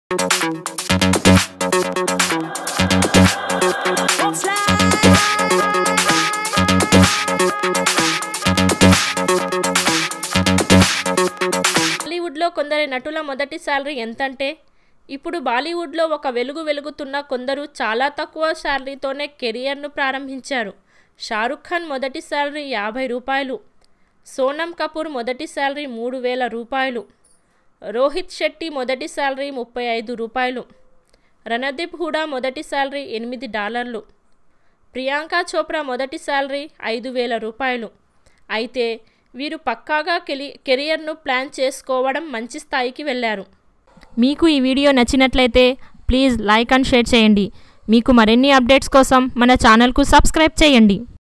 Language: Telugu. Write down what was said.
బాలీవుడ్లో కొందరి నటుల మొదటి శాలరీ ఎంతంటే ఇప్పుడు బాలీవుడ్లో ఒక వెలుగు వెలుగుతున్న కొందరు చాలా తక్కువ శాలరీతోనే కెరియర్ను ప్రారంభించారు షారుఖ్ ఖాన్ మొదటి శాలరీ యాభై రూపాయలు సోనం కపూర్ మొదటి శాలరీ మూడు వేల రూపాయలు రోహిత్ శెట్టి మొదటి శాలరీ ముప్పై ఐదు రూపాయలు రణదీప్ హూడా మొదటి శాలరీ ఎనిమిది డాలర్లు ప్రియాంక చోప్రా మొదటి శాలరీ ఐదు వేల రూపాయలు అయితే వీరు పక్కాగా కెలి కెరియర్ను ప్లాన్ చేసుకోవడం మంచి స్థాయికి వెళ్ళారు మీకు ఈ వీడియో నచ్చినట్లయితే ప్లీజ్ లైక్ అండ్ షేర్ చేయండి మీకు మరిన్ని అప్డేట్స్ కోసం మన ఛానల్కు సబ్స్క్రైబ్ చేయండి